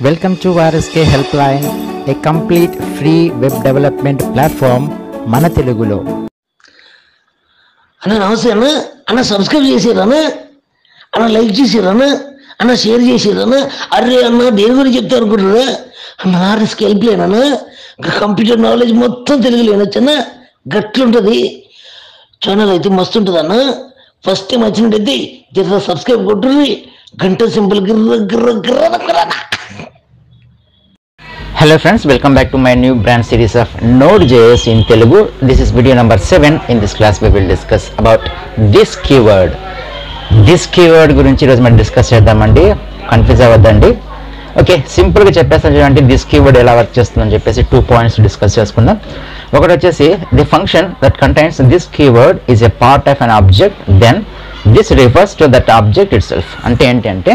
Welcome to RSK Helpline, a complete free web development platform మన తెలుగులో అన్న నమస్తే అన్న అన్న సబ్స్క్రైబ్ చేసిరన్న అన్న లైక్ చేసిరన్న అన్న షేర్ చేసిరన్న అర్రే అన్న దేని గురించి చెప్తా అనుకుంటున్నా అన్న ఆర్ఎస్కి హెల్ప్ లేనన్న కంప్యూటర్ నాలెడ్జ్ మొత్తం తెలుగు లేనొచ్చన్న గట్లుంటది ఛానల్ అయితే మస్తు ఉంటుంది అన్న ఫస్ట్ టైం వచ్చినట్టయితే జర సబ్స్క్రైబ్ కొట్టుర్రి గంట సింపుల్ గిర్ర గిర్ర గిర్ర గిర్ర hello friends welcome back to my new brand series of Node JS in Telugu this is video number seven in this class we will discuss about this keyword this keyword గురించి ఈరోజు మనం discuss చేద్దామండి confuse అవ్వద్దండి okay సింపుల్గా చెప్పేస్తాను చూడండి this keyword ఎలా work చేస్తుందని చెప్పేసి టూ పాయింట్స్ డిస్కస్ చేసుకుందాం ఒకటి వచ్చేసి the function that contains this keyword is a part of an object then this refers to that object itself అంటే ఏంటి అంటే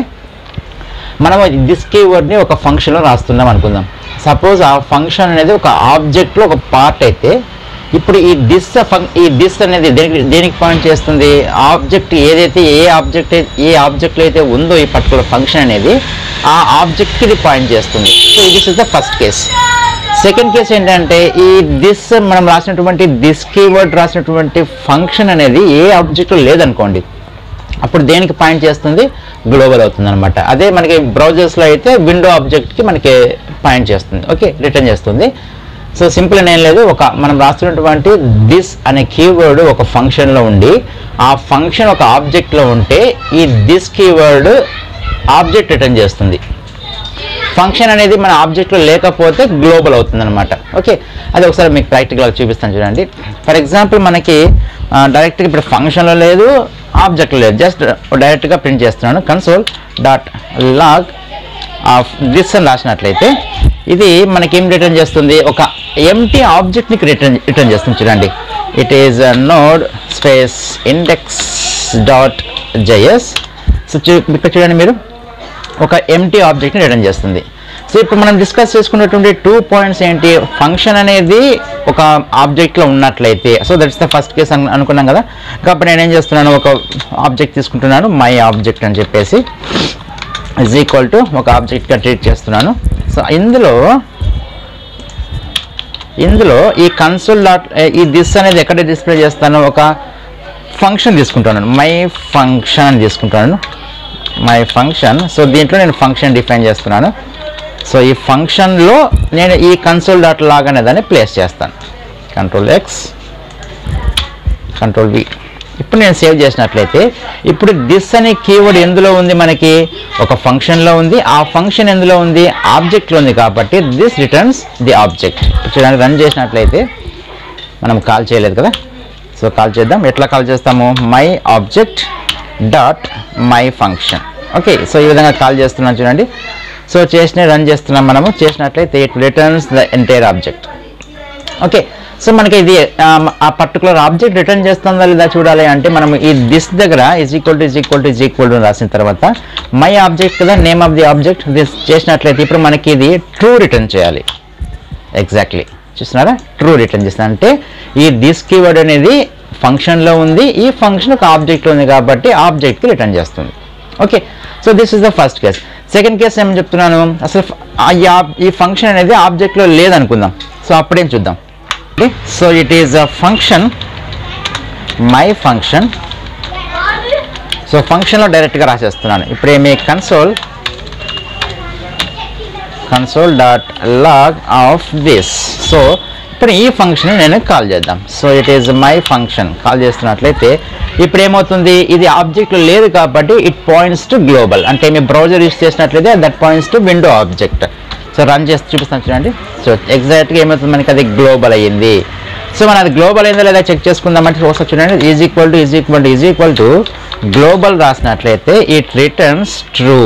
మనం దిస్ కీవర్డ్ని ఒక ఫంక్షన్లో రాస్తున్నాం అనుకుందాం సపోజ్ ఆ ఫంక్షన్ అనేది ఒక ఆబ్జెక్ట్లో ఒక పార్ట్ అయితే ఇప్పుడు ఈ దిస్ ఫంక్ ఈ దిస్ అనేది దేనికి దేనికి పాయింట్ చేస్తుంది ఆబ్జెక్ట్ ఏదైతే ఏ ఆబ్జెక్ట్ ఏ ఆబ్జెక్ట్లో అయితే ఉందో ఈ పర్టికులర్ ఫంక్షన్ అనేది ఆ ఆబ్జెక్ట్కి ఇది పాయింట్ చేస్తుంది so this is the first case second case ఏంటంటే ఈ దిస్ మనం రాసినటువంటి దిస్ కీవర్డ్ రాసినటువంటి ఫంక్షన్ అనేది ఏ ఆబ్జెక్ట్లో లేదనుకోండి అప్పుడు దేనికి పాయింట్ చేస్తుంది గ్లోబల్ అవుతుంది అనమాట అదే మనకి బ్రౌజర్స్లో అయితే విండో ఆబ్జెక్ట్కి మనకి పాయింట్ చేస్తుంది ఓకే రిటర్న్ చేస్తుంది సో సింపుల్ ఏం లేదు ఒక మనం రాస్తున్నటువంటి దిస్ అనే కీవర్డ్ ఒక ఫంక్షన్లో ఉండి ఆ ఫంక్షన్ ఒక ఆబ్జెక్ట్లో ఉంటే ఈ దిస్ కీవర్డ్ ఆబ్జెక్ట్ రిటర్న్ చేస్తుంది ఫంక్షన్ అనేది మన ఆబ్జెక్ట్లో లేకపోతే గ్లోబల్ అవుతుంది అనమాట ఓకే అది ఒకసారి మీకు ప్రాక్టికల్గా చూపిస్తాను చూడండి ఫర్ ఎగ్జాంపుల్ మనకి డైరెక్ట్గా ఇప్పుడు ఫంక్షన్లో లేదు ఆబ్జెక్ట్లో లేదు జస్ట్ డైరెక్ట్గా ప్రింట్ చేస్తున్నాను console dot log of this అని రాసినట్లయితే ఇది మనకి ఏం రిటర్న్ చేస్తుంది ఒక ఎంటీ ఆబ్జెక్ట్ని రిటర్న్ రిటర్న్ చేస్తుంది చూడండి it is Node space index dot JS so చూ ఇక్కడ చూడండి మీరు ఒక ఎంటీ ఆబ్జెక్ట్ని రిటర్న్ చేస్తుంది సో ఇప్పుడు మనం డిస్కస్ చేసుకున్నటువంటి టూ పాయింట్స్ ఏంటి ఫంక్షన్ అనేది ఒక ఆబ్జెక్ట్లో ఉన్నట్లయితే so that's the first case అనుకున్నాం కదా కాబట్టి నేను ఏం చేస్తున్నాను ఒక ఆబ్జెక్ట్ తీసుకుంటున్నాను మై ఆబ్జెక్ట్ అని చెప్పేసి ఇజ్ ఈక్వల్ టు ఒక ఆబ్జెక్ట్గా ట్రీట్ చేస్తున్నాను సో ఇందులో ఇందులో ఈ కన్సోల్ డాట్ ఈ దిస్ అనేది ఎక్కడ డిస్ప్లే చేస్తాను ఒక ఫంక్షన్ తీసుకుంటున్నాను మై ఫంక్షన్ అని తీసుకుంటాను మై ఫంక్షన్ సో దీంట్లో నేను ఫంక్షన్ డిఫైన్ చేస్తున్నాను సో ఈ ఫంక్షన్లో నేను ఈ కన్సోల్ డాట్ లాగ్ అనే దాన్ని ప్లేస్ చేస్తాను కంట్రోల్ ఎక్స్ కంట్రోల్ వి ఇప్పుడు నేను సేవ్ చేసినట్లయితే ఇప్పుడు దిస్ అనే కీవర్డ్ ఎందులో ఉంది మనకి ఒక ఫంక్షన్లో ఉంది ఆ ఫంక్షన్ ఎందులో ఉంది ఆబ్జెక్ట్లో ఉంది కాబట్టి దిస్ రిటర్న్స్ ది ఆబ్జెక్ట్ చూడండి రన్ చేసినట్లయితే మనం కాల్ చేయలేదు కదా సో కాల్ చేద్దాం ఎట్లా కాల్ చేస్తాము my object dot my function okay so ఈ విధంగా కాల్ చేస్తున్నాం చూడండి సో చేసిన రన్ చేస్తున్నాం మనము చేసినట్లయితే it returns the entire object okay so మనకి ఇది ఆ పర్టికులర్ ఆబ్జెక్ట్ రిటర్న్ చేస్తుందా లేదా చూడాలి అంటే మనం ఈ దిస్ దగ్గర is equal to is equal to is equal to రాసిన తర్వాత మై ఆబ్జెక్ట్ కదా name of the object this చేసినట్లయితే ఇప్పుడు మనకి ఇది ట్రూ రిటర్న్ చేయాలి ఎగ్జాక్ట్లీ చూస్తున్నారా ట్రూ రిటర్న్ చేస్తుంది అంటే ఈ దిస్ కీవర్డ్ అనేది ఫంక్షన్లో ఉంది ఈ ఫంక్షన్ ఒక ఆబ్జెక్ట్లో ఉంది కాబట్టి ఆబ్జెక్ట్కి రిటర్న్ చేస్తుంది okay so this is the first case second case ఏమని చెప్తున్నాను అసలు ఫ- ఆ ఈ ఆబ్- ఈ ఫంక్షన్ అనేది ఆబ్జెక్ట్లో లేదనుకుందాం సో అప్పుడేం చూద్దాం okay so it is a function my function so ఫంక్షన్లో డైరెక్ట్గా రాసేస్తున్నాను ఇప్పుడు ఏమి console console dot log of this so ఇప్పుడు ఈ ఫంక్షన్ నేను కాల్ చేద్దాం so it is my function call చేస్తున్నట్లయితే ఇప్పుడు ఏమవుతుంది ఇది ఆబ్జెక్ట్లో లేదు కాబట్టి ఇట్ పాయింట్స్ టు గ్లోబల్ అంటే మీ బ్రౌజర్ యూస్ చేసినట్లయితే that points to window object so run చేసి చూపిస్తాను చూడండి సో ఎగ్జాక్ట్గా ఏమవుతుంది మనకి అది గ్లోబల్ అయ్యింది సో మనం అది గ్లోబల్ అయిందో లేదా చెక్ చేసుకుందామంటే ఒకసారి చూడండి is equal to is equal to is equal to global రాసినట్లయితే it returns true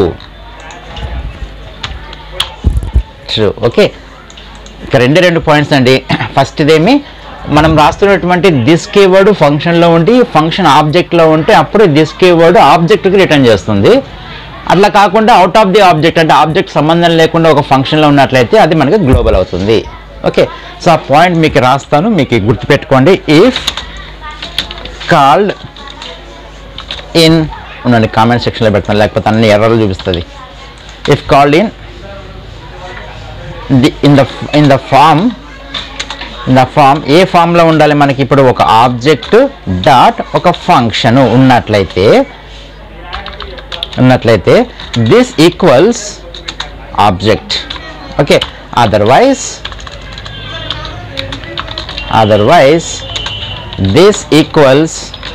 true okay ఇక రెండే రెండు పాయింట్స్ అండి ఫస్ట్ ఇదేమి మనం రాస్తున్నటువంటి దిస్ కీవర్డ్ ఫంక్షన్లో ఉండి ఫంక్షన్ ఆబ్జెక్ట్లో ఉంటే అప్పుడు దిస్ కీవర్డ్ ఆబ్జెక్ట్కి రిటర్న్ చేస్తుంది అట్లా కాకుండా అవుట్ ఆఫ్ ది ఆబ్జెక్ట్ అంటే ఆబ్జెక్ట్ సంబంధం లేకుండా ఒక ఫంక్షన్లో ఉన్నట్లయితే అది మనకి గ్లోబల్ అవుతుంది ఓకే సో ఆ పాయింట్ మీకు రాస్తాను మీకు గుర్తుపెట్టుకోండి ఇఫ్ కాల్డ్ ఇన్ ఉండండి కామెంట్ సెక్షన్లో పెడతాను లేకపోతే అన్ని ఎర్రలు చూపిస్తుంది if called in the in the in the form in the form ఏ ఫామ్లో ఉండాలి మనకి ఇప్పుడు ఒక ఆబ్జెక్ట్ డాట్ ఒక ఫంక్షన్ ఉన్నట్లయితే ఉన్నట్లయితే this equals object okay otherwise otherwise this equals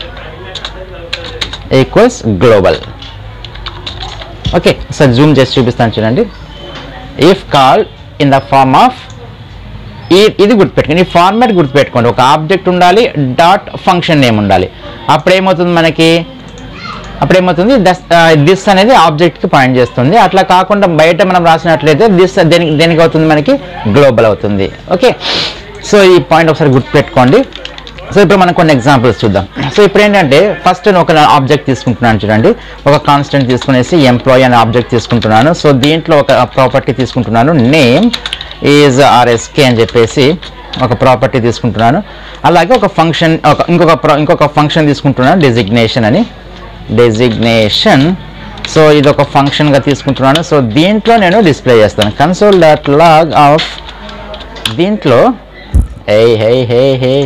equals global okay sir zoom చేసి చూపిస్తాను చూడండి if call in the form of ఈ ఇది గుర్తుపెట్టుకోండి ఈ ఫార్మాట్ గుర్తుపెట్టుకోండి ఒక ఆబ్జెక్ట్ ఉండాలి డాట్ ఫంక్షన్ నేమ్ ఉండాలి అప్పుడు ఏమవుతుంది మనకి అప్పుడు ఏమవుతుంది దస్ దిస్ అనేది ఆబ్జెక్ట్కి పాయింట్ చేస్తుంది అట్లా కాకుండా బయట మనం రాసినట్లయితే దిస్ దేనికి దేనికి అవుతుంది మనకి గ్లోబల్ అవుతుంది ఓకే సో ఈ పాయింట్ ఒకసారి గుర్తుపెట్టుకోండి సో ఇప్పుడు మనం కొన్ని ఎగ్జాంపుల్స్ చూద్దాం సో ఇప్పుడు ఏంటంటే ఫస్ట్ నేను ఒక ఆబ్జెక్ట్ తీసుకుంటున్నాను చూడండి ఒక కాన్స్టెంట్ తీసుకునేసి ఎంప్లాయీ అనే ఆబ్జెక్ట్ తీసుకుంటున్నాను సో దీంట్లో ఒక ప్రాపర్టీ తీసుకుంటున్నాను నేమ్ ఈజ్ ఆర్ఎస్కే అని చెప్పేసి ఒక ప్రాపర్టీ తీసుకుంటున్నాను అలాగే ఒక ఫంక్షన్ ఒక ఇంకొక pro- ఇంకొక ఫంక్షన్ తీసుకుంటున్నాను డెసిగ్నేషన్ అని డెసిగ్నేషన్ సో ఇది ఒక ఫంక్షన్గా తీసుకుంటున్నాను సో దీంట్లో నేను డిస్ప్లే చేస్తాను కన్సోల్ డాట్ లాగ్ ఆఫ్ దీంట్లో hey hey hey hey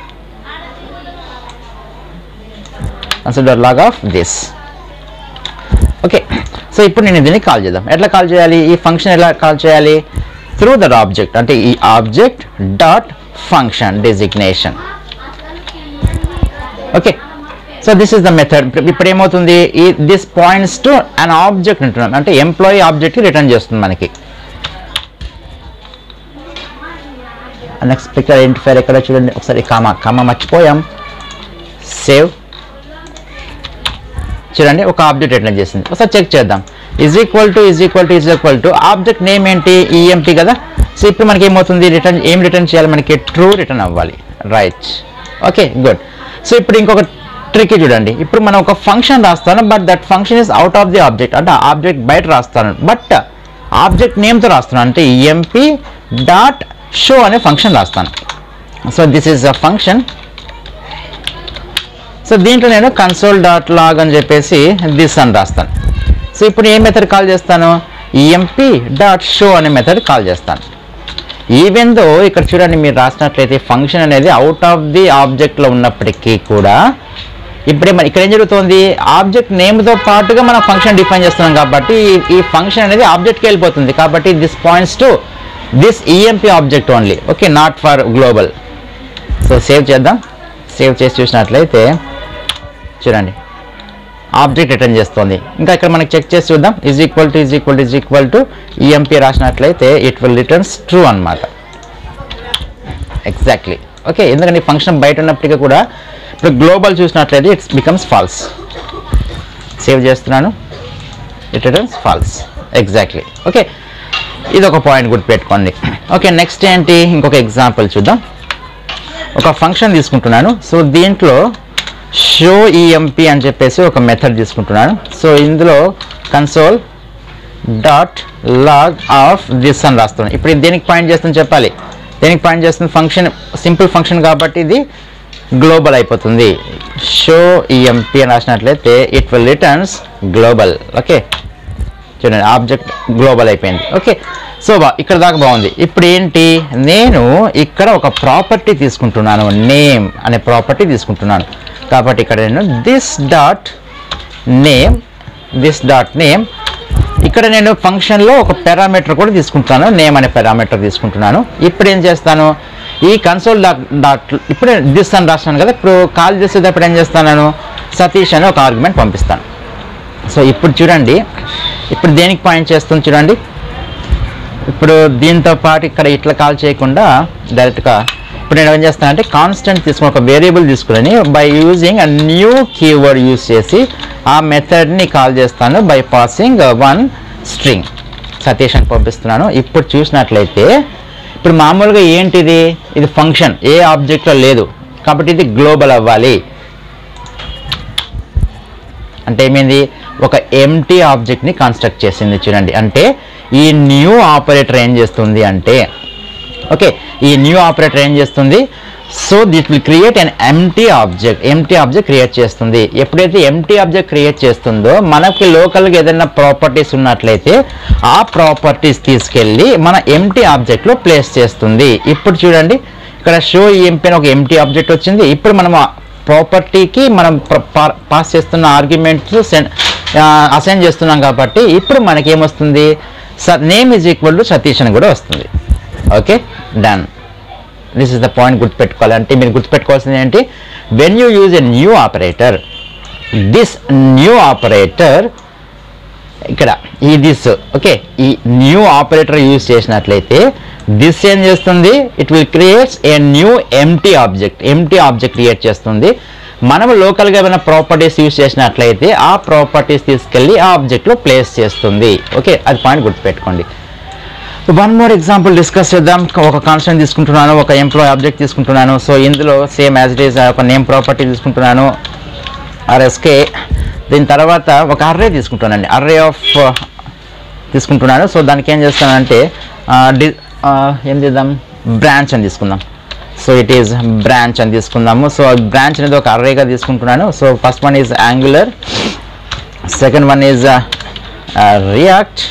console dot log of this okay so ఇప్పుడు నేను దీన్ని కాల్ చేద్దాం ఎట్లా కాల్ చేయాలి ఈ ఫంక్షన్ ఎలా కాల్ చేయాలి త్రూ దట్ ఆబ్జెక్ట్ అంటే ఈ object dot function designation okay so this is the method ఇప్పుడు ఏమవుతుంది ఈ this points to an object అంటున్నాం అంటే ఎంప్లాయీ ఆబ్జెక్ట్కి రిటర్న్ చేస్తుంది మనకి అన్ఎక్స్పెక్టెడ్ ఐడెంటిఫైర్ ఎక్కడ చూడండి ఒకసారి కామా కామా మర్చిపోయాం సేవ్ చూడండి ఒక ఆబ్జెక్ట్ రిటర్న్ చేసింది ఒకసారి చెక్ చేద్దాం is equal to is equal to is equal to object name ఏంటి ఈఎంపీ కదా సో ఇప్పుడు మనకి ఏమవుతుంది రిటర్న్ ఏం రిటర్న్ చేయాలి మనకి ట్రూ రిటర్న్ అవ్వాలి రైట్ ఓకే గుడ్ సో ఇప్పుడు ఇంకొక ట్రిక్ చూడండి ఇప్పుడు మనం ఒక ఫంక్షన్ రాస్తాను but that function is out of the object అంటే ఆబ్జెక్ట్ బయట రాస్తాను బట్ ఆబ్జెక్ట్ నేమ్తో రాస్తున్నాను అంటే ఈఎంపీ డాట్ షో అనే ఫంక్షన్ రాస్తాను so this is a function so దీంట్లో నేను కన్సోల్ డాట్ లాగ్ అని చెప్పేసి దిస్ అని రాస్తాను సో ఇప్పుడు ఏ మెథడ్ కాల్ చేస్తాను ఈఎంపీ డాట్ షో అనే మెథడ్ కాల్ చేస్తాను ఈవెన్ దో ఇక్కడ చూడండి మీరు రాసినట్లయితే ఫంక్షన్ అనేది అవుట్ ఆఫ్ ది ఆబ్జెక్ట్లో ఉన్నప్పటికీ కూడా ఇప్పుడే మన ఇక్కడ ఏం జరుగుతుంది ఆబ్జెక్ట్ నేమ్తో పాటుగా మనం ఫంక్షన్ డిఫైన్ చేస్తున్నాం కాబట్టి ఈ- ఈ ఫంక్షన్ అనేది ఆబ్జెక్ట్కి వెళ్ళిపోతుంది కాబట్టి this points to this EMP object only okay not for global so save చేద్దాం సేవ్ చేసి చూసినట్లయితే చూడండి ఆబ్జెక్ట్ రిటర్న్ చేస్తుంది ఇంకా ఇక్కడ మనకి చెక్ చేసి చూద్దాం is equal to is equal to is equal to EMP రాసినట్లయితే ఇట్ విల్ రిటర్న్స్ ట్రూ అనమాట ఎగ్జాక్ట్లీ ఓకే ఎందుకంటే ఈ ఫంక్షన్ బయట ఉన్నప్పటికీ కూడా ఇప్పుడు గ్లోబల్ చూసినట్లయితే ఇట్స్ బికమ్స్ ఫాల్స్ సేవ్ చేస్తున్నాను it returns false exactly okay ఇది ఒక పాయింట్ గుర్తుపెట్టుకోండి ఓకే నెక్స్ట్ ఏంటి ఇంకొక ఎగ్జాంపుల్ చూద్దాం ఒక ఫంక్షన్ తీసుకుంటున్నాను సో దీంట్లో షో ఈఎంపీ అని చెప్పేసి ఒక మెథడ్ తీసుకుంటున్నాను సో ఇందులో console dot log of this అని రాస్తున్నాను ఇప్పుడు ఇది దేనికి పాయింట్ చేస్తుంది చెప్పాలి దేనికి పాయింట్ చేస్తుంది ఫంక్షన్ సింపుల్ ఫంక్షన్ కాబట్టి ఇది గ్లోబల్ అయిపోతుంది షో ఈఎంపీ అని రాసినట్లయితే it will returns global okay చూడండి ఆబ్జెక్ట్ గ్లోబల్ అయిపోయింది ఓకే సో బా ఇక్కడ దాకా బాగుంది ఇప్పుడు ఏంటి నేను ఇక్కడ ఒక ప్రాపర్టీ తీసుకుంటున్నాను నేమ్ అనే ప్రాపర్టీ తీసుకుంటున్నాను కాబట్టి ఇక్కడ నేను this dot name this dot name ఇక్కడ నేను ఫంక్షన్లో ఒక పారామీటర్ కూడా తీసుకుంటాను నేమ్ అనే పారామీటర్ తీసుకుంటున్నాను ఇప్పుడు ఏం చేస్తాను ఈ కన్సోల్ డాట్ డాట్ ఇప్పుడు దిస్ అని రాసినాను కదా ఇప్పుడు కాల్ చేసేటప్పుడు ఏం చేస్తాను సతీష్ అని ఒక ఆర్గ్యుమెంట్ పంపిస్తాను సో ఇప్పుడు చూడండి ఇప్పుడు దేనికి పాయింట్ చేస్తుంది చూడండి ఇప్పుడు దీంతో పాటు ఇక్కడ ఇట్లా కాల్ చేయకుండా డైరెక్ట్గా ఇప్పుడు నేను ఏం చేస్తానంటే కాన్స్టెంట్ తీసుకుని ఒక వేరియబుల్ తీసుకుని by using a new keyword use చేసి ఆ మెథడ్ని కాల్ చేస్తాను by passing one string Satish అని పంపిస్తున్నాను ఇప్పుడు చూసినట్లయితే ఇప్పుడు మామూలుగా ఏంటిది ఇది ఫంక్షన్ ఏ ఆబ్జెక్ట్లో లేదు కాబట్టి ఇది గ్లోబల్ అవ్వాలి అంటే ఏమైంది ఒక ఎంటీ ఆబ్జెక్ట్ని కన్స్ట్రక్ట్ చేసింది చూడండి అంటే ఈ న్యూ ఆపరేటర్ ఏం చేస్తుంది అంటే ఓకే ఈ న్యూ ఆపరేటర్ ఏం చేస్తుంది so that will create an empty object empty object create చేస్తుంది ఎప్పుడైతే ఎంటీ ఆబ్జెక్ట్ క్రియేట్ చేస్తుందో మనకి లోకల్గా ఏదైనా ప్రాపర్టీస్ ఉన్నట్లయితే ఆ ప్రాపర్టీస్ తీసుకెళ్ళి మన ఎంటీ ఆబ్జెక్ట్లో ప్లేస్ చేస్తుంది ఇప్పుడు చూడండి ఇక్కడ షో ఎంపీ అని ఒక ఎంటీ ఆబ్జెక్ట్ వచ్చింది ఇప్పుడు మనం ప్రాపర్టీకి మనం పాస్ చేస్తున్న ఆర్గ్యుమెంట్స్ అసైన్ చేస్తున్నాం కాబట్టి ఇప్పుడు మనకి ఏమొస్తుంది name is equal to Satish అని కూడా వస్తుంది okay done this is the point గుర్తుపెట్టుకోవాలి అంటే మీరు గుర్తుపెట్టుకోవాల్సింది ఏంటి when you use a new operator this new operator ఇక్కడ ఈ దిస్ ఓకే ఈ న్యూ ఆపరేటర్ యూజ్ చేసినట్లయితే దిస్ ఏం చేస్తుంది it will creates a new empty object empty object create చేస్తుంది మనం లోకల్గా ఏమైనా ప్రాపర్టీస్ యూజ్ చేసినట్లయితే ఆ ప్రాపర్టీస్ తీసుకెళ్ళి ఆ ఆబ్జెక్ట్లో ప్లేస్ చేస్తుంది ఓకే అది పాయింట్ గుర్తుపెట్టుకోండి వన్ మోర్ ఎగ్జాంపుల్ డిస్కస్ చేద్దాం ఒక కాన్స్టెంట్ తీసుకుంటున్నాను ఒక ఎంప్లాయ్ ఆబ్జెక్ట్ తీసుకుంటున్నాను సో ఇందులో సేమ్ యాజ్ ఇట్ ఈస్ ఒక నేమ్ ప్రాపర్టీ తీసుకుంటున్నాను ఆర్ఎస్కే దీని తర్వాత ఒక అర్రే తీసుకుంటానండి అర్రే ఆఫ్ తీసుకుంటున్నాను సో దానికి ఏం చేస్తానంటే ఆ, డి ఆ, ఏం చేద్దాం బ్రాంచ్ అని తీసుకుందాం సో ఇట్ ఈస్ బ్రాంచ్ అని తీసుకుందాము సో బ్రాంచ్ అనేది ఒక అర్రేగా తీసుకుంటున్నాను so first one is Angular second one is React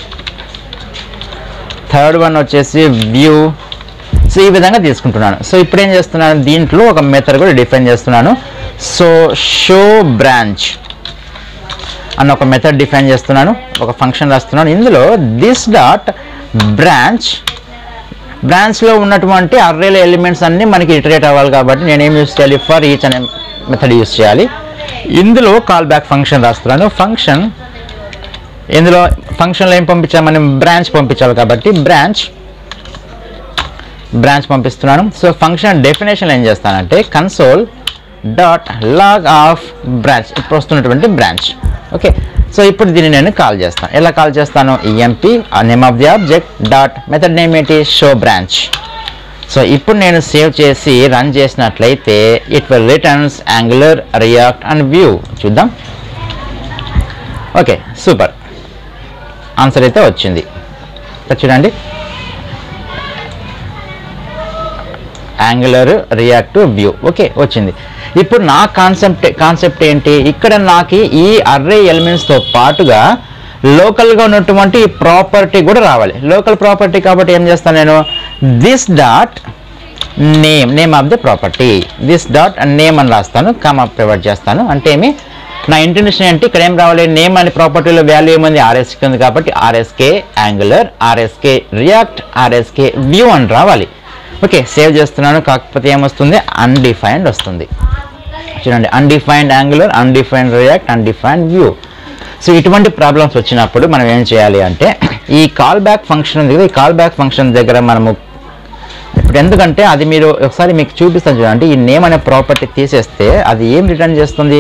third one వచ్చేసి వ్యూ సో ఈ విధంగా తీసుకుంటున్నాను సో ఇప్పుడు ఏం చేస్తున్నాను దీంట్లో ఒక మెథడ్ కూడా డిఫైన్ చేస్తున్నాను సో షో బ్రాంచ్ అన్న ఒక మెథడ్ డిఫైన్ చేస్తున్నాను ఒక ఫంక్షన్ రాస్తున్నాను ఇందులో దిస్ డాట్ బ్రాంచ్ బ్రాంచ్లో ఉన్నటువంటి అర్రేల ఎలిమెంట్స్ అన్నీ మనకి ఇటరేట్ అవ్వాలి కాబట్టి నేను ఏం యూస్ చేయాలి ఫర్ ఈచ్ అనే మెథడ్ యూస్ చేయాలి ఇందులో కాల్ బ్యాక్ ఫంక్షన్ రాస్తున్నాను ఫంక్షన్ ఇందులో ఫంక్షన్లో ఏం పంపించాలి మనం బ్రాంచ్ పంపించాలి కాబట్టి బ్రాంచ్ బ్రాంచ్ పంపిస్తున్నాను సో ఫంక్షన్ డెఫినేషన్ ఏం చేస్తానంటే console dot log of branch ఇప్పుడు వస్తున్నటువంటి బ్రాంచ్ ఓకే సో ఇప్పుడు దీన్ని నేను కాల్ చేస్తాను ఎలా కాల్ చేస్తాను EMP uh name of the object dot method name ఏంటి షో బ్రాంచ్ సో ఇప్పుడు నేను సేవ్ చేసి రన్ చేసినట్లయితే it will returns Angular React and Vue చూద్దాం ఓకే సూపర్ ఆన్సర్ అయితే వచ్చింది ఇక్కడ చూడండి యాంగులర్ రియాక్ట్ వ్యూ ఓకే వచ్చింది ఇప్పుడు నా కాన్సెప్ట్ కాన్సెప్ట్ ఏంటి ఇక్కడ నాకు ఈ అర్రే ఎలిమెంట్స్తో పాటుగా లోకల్గా ఉన్నటువంటి ప్రాపర్టీ కూడా రావాలి లోకల్ ప్రాపర్టీ కాబట్టి ఏం చేస్తాను నేను this dot name name of the property this dot name అని రాస్తాను కామా ప్రొవైడ్ చేస్తాను అంటే ఏమి నా ఇంటెన్షన్ ఏంటి ఇక్కడ ఏం రావాలి నేమ్ అనే ప్రాపర్టీలో వాల్యూ ఏముంది ఆర్ఎస్కే ఉంది కాబట్టి RSK Angular RSK React RSK Vue అని రావాలి ఓకే సేవ్ చేస్తున్నాను కాకపోతే ఏమొస్తుంది అన్డిఫైన్డ్ వస్తుంది చూడండి undefined Angular undefined React undefined Vue so ఇటువంటి ప్రాబ్లమ్స్ వచ్చినప్పుడు మనం ఏం చేయాలి అంటే ఈ కాల్ బ్యాక్ ఫంక్షన్ ఉంది కదా ఈ కాల్ బ్యాక్ ఫంక్షన్ దగ్గర మనము ఇప్పుడు ఎందుకంటే అది మీరు ఒకసారి మీకు చూపిస్తాను చూడండి ఈ నేమ్ అనే ప్రాపర్టీ తీసేస్తే అది ఏం రిటర్న్ చేస్తుంది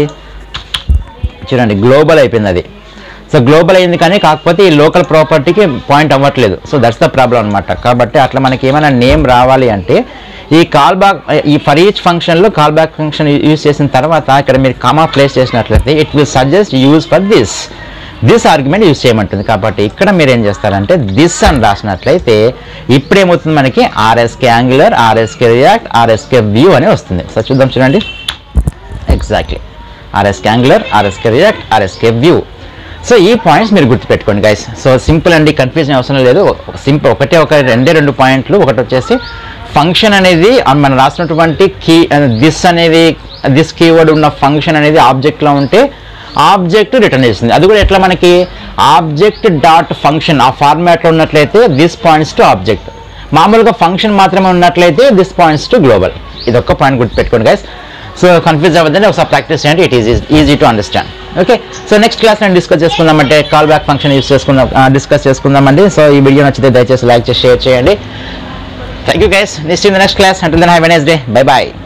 చూడండి గ్లోబల్ అయిపోయింది అది సో గ్లోబల్ అయింది కానీ కాకపోతే ఈ లోకల్ ప్రాపర్టీకి పాయింట్ అవ్వట్లేదు సో దట్స్ ద ప్రాబ్లం అనమాట కాబట్టి అట్లా మనకి ఏమైనా నేమ్ రావాలి అంటే ఈ కాల్ బ్యాక్ ఈ ఫర్ ఈచ్ ఫంక్షన్లో కాల్ బ్యాక్ ఫంక్షన్ యూజ్ చేసిన తర్వాత ఇక్కడ మీరు కామా ప్లేస్ చేసినట్లయితే it will suggest use for this this argument use చేయమంటుంది కాబట్టి ఇక్కడ మీరు ఏం చేస్తారంటే దిస్ అని రాసినట్లయితే ఇప్పుడు ఏమవుతుంది మనకి RSK Angular RSK React RSK Vue అని వస్తుంది సో చూద్దాం చూడండి exactly RSK Angular RSK React RSK Vue so ఈ పాయింట్స్ మీరు గుర్తుపెట్టుకోండి గైస్ సో సింపుల్ అండి కన్ఫ్యూజన్ అవసరం లేదు సింపుల్ ఒకటే ఒక రెండే రెండు పాయింట్లు ఒకటి వచ్చేసి ఫంక్షన్ అనేది ఆ మనం రాసినటువంటి కీ దిస్ అనేది దిస్ కీవర్డ్ ఉన్న ఫంక్షన్ అనేది ఆబ్జెక్ట్లో ఉంటే ఆబ్జెక్ట్ రిటర్న్ చేస్తుంది అది కూడా ఎట్లా మనకి ఆబ్జెక్ట్ డాట్ ఫంక్షన్ ఆ ఫార్మాట్లో ఉన్నట్లయితే దిస్ పాయింట్స్ టు ఆబ్జెక్ట్ మామూలుగా ఫంక్షన్ మాత్రమే ఉన్నట్లయితే దిస్ పాయింట్స్ టు గ్లోబల్ ఇది ఒక్క పాయింట్ గుర్తుపెట్టుకోండి గైస్ సో కన్ఫ్యూజ్ అవ్వద్దని ఒకసారి ప్రాక్టీస్ చేయండి it is easy to understand okay so next class నేను డిస్కస్ చేసుకుందామంటే కాల్ బ్యాక్ ఫంక్షన్ యూస్ చేసుకుందాం డిస్కస్ చేసుకుందామండి సో ఈ వీడియో నచ్చితే దయచేసి లైక్ చేసి షేర్ చేయండి thank you guys next in the next class until then have a nice day bye bye